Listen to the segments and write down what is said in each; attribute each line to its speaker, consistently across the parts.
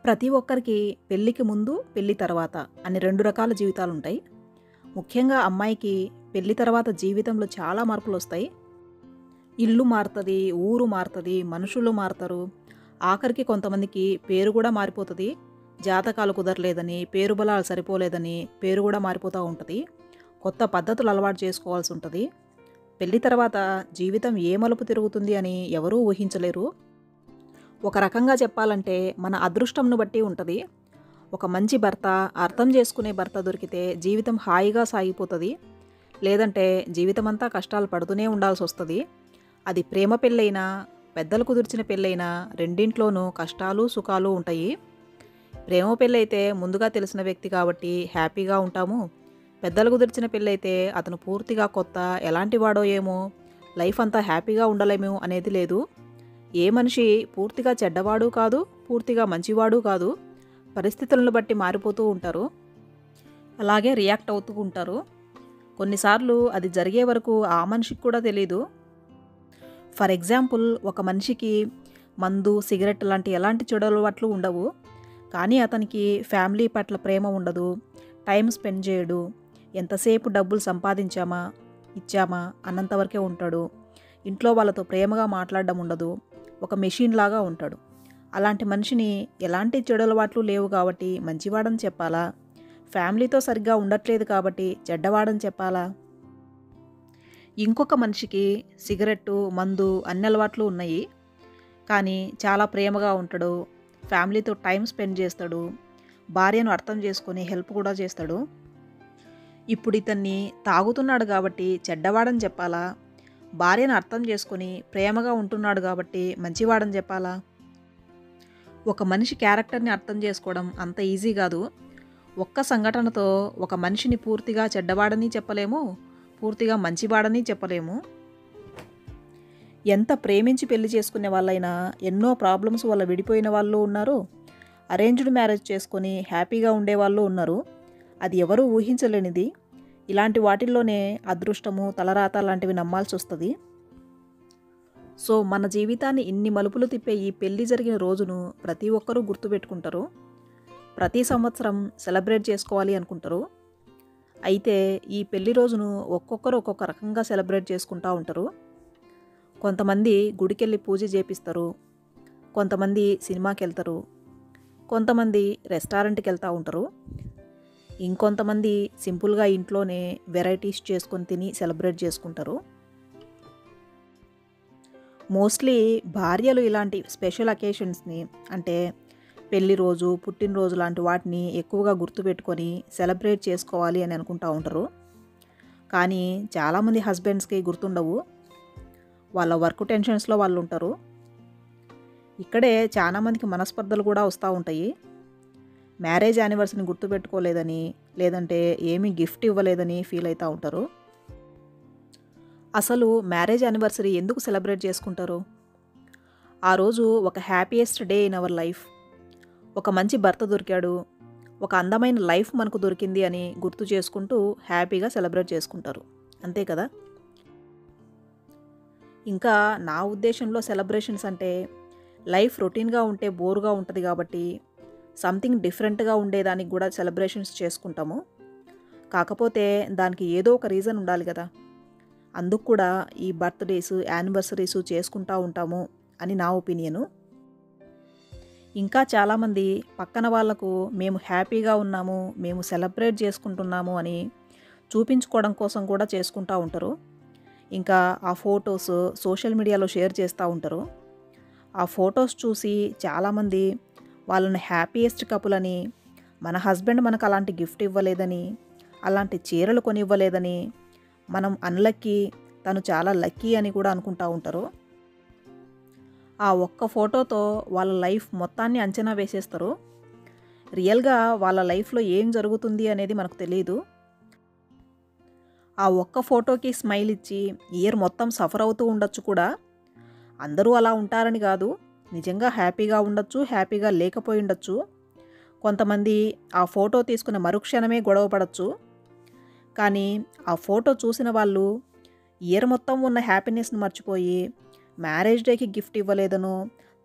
Speaker 1: ప్రతి ఒక్కరికి పెళ్ళికి ముందు పెళ్ళి తర్వాత అని రెండు రకాల జీవితాలు ఉంటాయి ముఖ్యంగా అమ్మాయికి పెళ్ళి తర్వాత జీవితంలో చాలా మార్పులు వస్తాయి ఇల్లు మారుతుంది ఊరు మారుతుంది మనుషులు మారుతారు ఆఖరికి కొంతమందికి పేరు కూడా మారిపోతుంది జాతకాలు కుదరలేదని పేరు బలాలు సరిపోలేదని పేరు కూడా మారిపోతూ ఉంటుంది కొత్త పద్ధతులు అలవాటు చేసుకోవాల్సి ఉంటుంది పెళ్లి తర్వాత జీవితం ఏ మలుపు తిరుగుతుంది అని ఎవరూ ఊహించలేరు ఒక రకంగా చెప్పాలంటే మన అదృష్టంను బట్టి ఉంటుంది ఒక మంచి భర్త అర్థం చేసుకునే భర్త దొరికితే జీవితం హాయిగా సాగిపోతుంది లేదంటే జీవితం అంతా కష్టాలు పడుతూనే ఉండాల్సి వస్తుంది అది ప్రేమ పెళ్ళైనా పెద్దలు కుదిర్చిన పెళ్ళైనా రెండింట్లోనూ కష్టాలు సుఖాలు ఉంటాయి ప్రేమ పెళ్ళైతే ముందుగా తెలిసిన వ్యక్తి కాబట్టి హ్యాపీగా ఉంటాము పెద్దలు కుదిర్చిన పెళ్ళైతే అతను పూర్తిగా కొత్త ఎలాంటి వాడో ఏమో లైఫ్ అంతా హ్యాపీగా ఉండలేము అనేది లేదు ఏ మనిషి పూర్తిగా చెడ్డవాడు కాదు పూర్తిగా మంచివాడు కాదు పరిస్థితులను బట్టి మారిపోతూ ఉంటారు అలాగే రియాక్ట్ అవుతూ ఉంటారు కొన్నిసార్లు అది జరిగే వరకు ఆ మనిషికి కూడా తెలీదు ఫర్ ఎగ్జాంపుల్ ఒక మనిషికి మందు సిగరెట్ లాంటి ఎలాంటి చెడు అలవాట్లు ఉండవు కానీ అతనికి ఫ్యామిలీ పట్ల ప్రేమ ఉండదు టైం స్పెండ్ చేయడు ఎంతసేపు డబ్బులు సంపాదించామా ఇచ్చామా అన్నంతవరకే ఉంటాడు ఇంట్లో వాళ్ళతో ప్రేమగా మాట్లాడడం ఉండదు ఒక మెషిన్ లాగా ఉంటాడు అలాంటి మనిషిని ఎలాంటి చెడు అలవాట్లు లేవు కాబట్టి మంచివాడని చెప్పాలా ఫ్యామిలీతో సరిగ్గా ఉండట్లేదు కాబట్టి చెడ్డవాడని చెప్పాలా ఇంకొక మనిషికి సిగరెట్టు మందు అన్ని అలవాట్లు ఉన్నాయి కానీ చాలా ప్రేమగా ఉంటాడు ఫ్యామిలీతో టైం స్పెండ్ చేస్తాడు భార్యను అర్థం చేసుకొని హెల్ప్ కూడా చేస్తాడు ఇప్పుడు ఇతన్ని తాగుతున్నాడు కాబట్టి చెడ్డవాడని చెప్పాలా భార్యను అర్థం చేసుకొని ప్రేమగా ఉంటున్నాడు కాబట్టి మంచివాడని చెప్పాలా ఒక మనిషి క్యారెక్టర్ని అర్థం చేసుకోవడం అంత ఈజీ కాదు ఒక్క సంఘటనతో ఒక మనిషిని పూర్తిగా చెడ్డవాడని చెప్పలేము పూర్తిగా మంచివాడని చెప్పలేము ఎంత ప్రేమించి పెళ్లి చేసుకునే వాళ్ళైనా ఎన్నో ప్రాబ్లమ్స్ వల్ల విడిపోయిన వాళ్ళు ఉన్నారు అరేంజ్డ్ మ్యారేజ్ చేసుకొని హ్యాపీగా ఉండేవాళ్ళు ఉన్నారు అది ఎవరూ ఊహించలేనిది ఇలాంటి వాటిల్లోనే అదృష్టము తలరాత లాంటివి నమ్మాల్సి వస్తుంది సో మన జీవితాన్ని ఇన్ని మలుపులు తిప్పే ఈ పెళ్లి జరిగిన రోజును ప్రతి ఒక్కరూ గుర్తుపెట్టుకుంటారు ప్రతి సంవత్సరం సెలబ్రేట్ చేసుకోవాలి అనుకుంటారు అయితే ఈ పెళ్లి రోజును ఒక్కొక్కరు ఒక్కొక్క రకంగా సెలబ్రేట్ చేసుకుంటూ ఉంటారు కొంతమంది గుడికెళ్ళి పూజ చేపిస్తారు కొంతమంది సినిమాకి వెళ్తారు కొంతమంది రెస్టారెంట్కి వెళ్తూ ఉంటారు ఇంకొంతమంది సింపుల్గా ఇంట్లోనే వెరైటీస్ చేసుకొని తిని సెలబ్రేట్ చేసుకుంటారు మోస్ట్లీ భార్యలు ఇలాంటి స్పెషల్ అకేషన్స్ని అంటే పెళ్లి రోజు పుట్టినరోజు లాంటి వాటిని ఎక్కువగా గుర్తుపెట్టుకొని సెలబ్రేట్ చేసుకోవాలి అని అనుకుంటూ ఉంటారు కానీ చాలామంది హస్బెండ్స్కి గుర్తుండవు వాళ్ళ వర్క్ టెన్షన్స్లో వాళ్ళు ఉంటారు ఇక్కడే చాలామందికి మనస్పర్ధలు కూడా వస్తూ ఉంటాయి మ్యారేజ్ యానివర్సరీని గుర్తుపెట్టుకోలేదని లేదంటే ఏమీ గిఫ్ట్ ఇవ్వలేదని ఫీల్ అవుతూ ఉంటారు అసలు మ్యారేజ్ యానివర్సరీ ఎందుకు సెలబ్రేట్ చేసుకుంటారు ఆ రోజు ఒక happiest day in our life ఒక మంచి భర్త దొరికాడు ఒక అందమైన లైఫ్ మనకు దొరికింది అని గుర్తు చేసుకుంటూ హ్యాపీగా సెలబ్రేట్ చేసుకుంటారు అంతే కదా ఇంకా నా ఉద్దేశంలో సెలబ్రేషన్స్ అంటే లైఫ్ రొటీన్గా ఉంటే బోరుగా ఉంటుంది కాబట్టి సంథింగ్ డిఫరెంట్గా ఉండేదానికి కూడా సెలబ్రేషన్స్ చేసుకుంటాము కాకపోతే దానికి ఏదో ఒక రీజన్ ఉండాలి కదా అందుకు కూడా ఈ బర్త్డేస్ యానివర్సరీస్ చేసుకుంటూ ఉంటాము అని నా ఒపీనియను ఇంకా చాలామంది పక్కన వాళ్లకు మేము హ్యాపీగా ఉన్నాము మేము సెలబ్రేట్ చేసుకుంటున్నాము అని చూపించుకోవడం కోసం కూడా చేసుకుంటూ ఉంటారు ఇంకా ఆ ఫొటోస్ సోషల్ మీడియాలో షేర్ చేస్తూ ఉంటారు ఆ ఫొటోస్ చూసి చాలామంది వాళ్ళని హ్యాపీయెస్ట్ కపుల్ అని మన హస్బెండ్ మనకు అలాంటి గిఫ్ట్ ఇవ్వలేదని అలాంటి చీరలు కొని ఇవ్వలేదని మనం అన్లక్కీ తను చాలా లక్కీ అని కూడా అనుకుంటూ ఉంటారు ఆ ఒక్క ఫోటోతో వాళ్ళ లైఫ్ మొత్తాన్ని అంచనా వేసేస్తారు రియల్గా వాళ్ళ లైఫ్లో ఏం జరుగుతుంది అనేది మనకు తెలియదు ఆ ఒక్క ఫోటోకి స్మైల్ ఇచ్చి ఇయర్ మొత్తం సఫర్ అవుతూ ఉండొచ్చు కూడా అందరూ అలా ఉంటారని కాదు నిజంగా హ్యాపీగా ఉండొచ్చు హ్యాపీగా లేకపోయి ఉండొచ్చు కొంతమంది ఆ ఫోటో తీసుకున్న మరుక్షణమే గొడవ పడచ్చు కానీ ఆ ఫోటో చూసిన వాళ్ళు ఇయర్ మొత్తం ఉన్న హ్యాపీనెస్ని మర్చిపోయి మ్యారేజ్ డేకి గిఫ్ట్ ఇవ్వలేదనో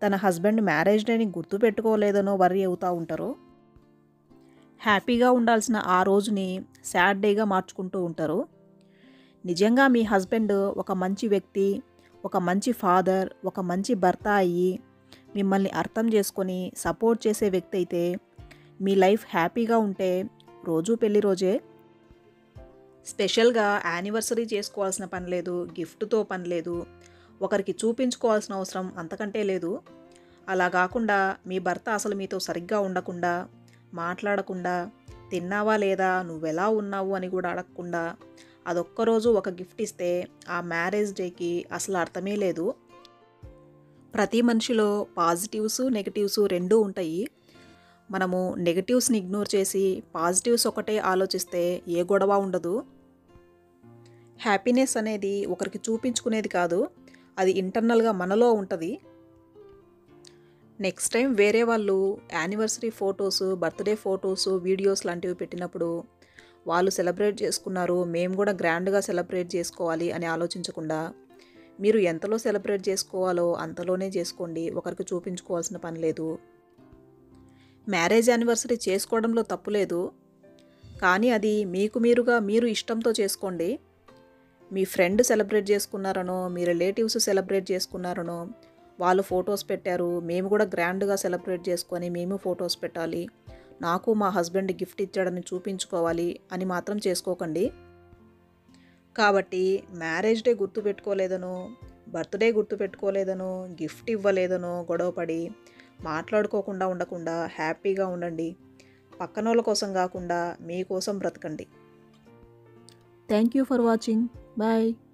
Speaker 1: తన హస్బెండ్ మ్యారేజ్ డేని గుర్తు పెట్టుకోలేదనో వర్రీ అవుతూ ఉంటారు హ్యాపీగా ఉండాల్సిన ఆ రోజుని సాడ్ డేగా మార్చుకుంటూ ఉంటారు నిజంగా మీ హస్బెండ్ ఒక మంచి వ్యక్తి ఒక మంచి ఫాదర్ ఒక మంచి భర్త అయ్యి మిమ్మల్ని అర్థం చేసుకొని సపోర్ట్ చేసే వ్యక్తి అయితే మీ లైఫ్ హ్యాపీగా ఉంటే రోజు పెళ్లి రోజే స్పెషల్గా యానివర్సరీ చేసుకోవాల్సిన పని లేదు గిఫ్ట్తో పని లేదు ఒకరికి చూపించుకోవాల్సిన అవసరం అంతకంటే లేదు అలా కాకుండా మీ భర్త అసలు మీతో సరిగ్గా ఉండకుండా మాట్లాడకుండా తిన్నావా లేదా నువ్వెలా ఉన్నావు అని కూడా అడగకుండా అదొక్కరోజు ఒక గిఫ్ట్ ఇస్తే ఆ మ్యారేజ్ డేకి అసలు అర్థమే లేదు ప్రతి మనిషిలో పాజిటివ్స్ నెగటివ్స్ రెండూ ఉంటాయి మనము నెగటివ్స్ని ఇగ్నోర్ చేసి పాజిటివ్స్ ఒకటే ఆలోచిస్తే ఏ గొడవ ఉండదు హ్యాపీనెస్ అనేది ఒకరికి చూపించుకునేది కాదు అది ఇంటర్నల్గా మనలో ఉంటుంది నెక్స్ట్ టైం వేరే వాళ్ళు anniversary photos birthday photos videos లాంటివి పెట్టినప్పుడు వాళ్ళు సెలబ్రేట్ చేసుకున్నారు మేము కూడా గ్రాండ్గా సెలబ్రేట్ చేసుకోవాలి అని ఆలోచించకుండా మీరు ఎంతలో సెలబ్రేట్ చేసుకోవాలో అంతలోనే చేసుకోండి ఒకరికి చూపించుకోవాల్సిన పని లేదు మ్యారేజ్ యానివర్సరీ చేసుకోవడంలో తప్పు లేదు కానీ అది మీకు మీరుగా మీరు ఇష్టంతో చేసుకోండి మీ ఫ్రెండ్ సెలబ్రేట్ చేసుకున్నారనో మీ రిలేటివ్స్ సెలబ్రేట్ చేసుకున్నారనో వాళ్ళు ఫొటోస్ పెట్టారు మేము కూడా గ్రాండ్గా సెలబ్రేట్ చేసుకొని మేము ఫొటోస్ పెట్టాలి నాకు మా హస్బెండ్ గిఫ్ట్ ఇచ్చాడని చూపించుకోవాలి అని మాత్రం చేసుకోకండి కాబట్టి మ్యారేజ్ డే గుర్తు పెట్టుకోలేదనో బర్త్డే గుర్తు పెట్టుకోలేదనో గిఫ్ట్ ఇవ్వలేదనో గొడవపడి మాట్లాడుకోకుండా ఉండకుండా హ్యాపీగా ఉండండి పక్కనోళ్ళ కోసం కాకుండా మీకోసం బ్రతకండి thank you for watching bye